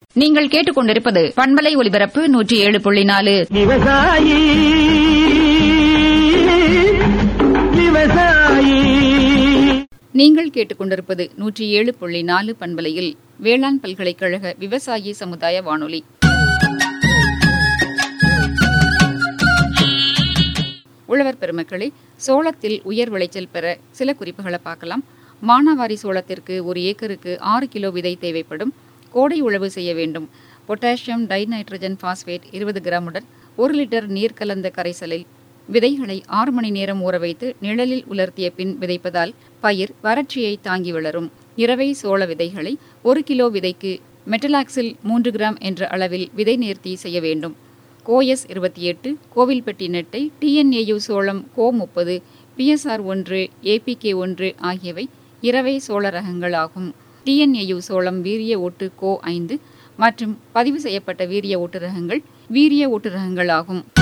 நீங்கள் கேட்டுக்கொண்டிருப்பது பண்பலை ஒலிபரப்பு நூற்றி ஏழு புள்ளி நாலு விவசாயி விவசாயி நீங்கள் கேட்டுக்கொண்டிருப்பது நூற்றி ஏழு புள்ளி நாலு பண்பலையில் வேளாண் பல்கலைக்கழக விவசாயி சமுதாய வானொலி உழவர் பெருமக்களே சோளத்தில் உயர் விளைச்சல் பெற சில குறிப்புகளை பார்க்கலாம் மானாவாரி சோளத்திற்கு ஒரு ஏக்கருக்கு ஆறு கிலோ விதை தேவைப்படும் கோடை உழவு செய்ய வேண்டும் பொட்டாசியம் டைநைட்ரஜன் பாஸ்பேட் இருபது கிராமுடன் ஒரு லிட்டர் நீர் கலந்த கரைசலில் விதைகளை ஆறு மணி நேரம் ஊற வைத்து நிழலில் உலர்த்திய பின் விதைப்பதால் பயிர் வறட்சியை தாங்கி வளரும் இரவை சோள விதைகளை ஒரு கிலோ விதைக்கு மெட்டலாக்சில் மூன்று கிராம் என்ற அளவில் விதை நேர்த்தி செய்ய வேண்டும் கோஎஸ் இருபத்தி எட்டு கோவில்பட்டி நெட்டை டிஎன்ஏயு சோளம் கோ முப்பது பிஎஸ்ஆர் ஒன்று ஏபிகே ஒன்று ஆகியவை இரவை சோள ரகங்கள் ஆகும் டிஎன்ஏயு சோளம் வீரிய ஓட்டு கோ ஐந்து மற்றும் பதிவு செய்யப்பட்ட வீரிய ஓட்டு ரகங்கள் வீரிய ஓட்டு ரகங்கள் ஆகும்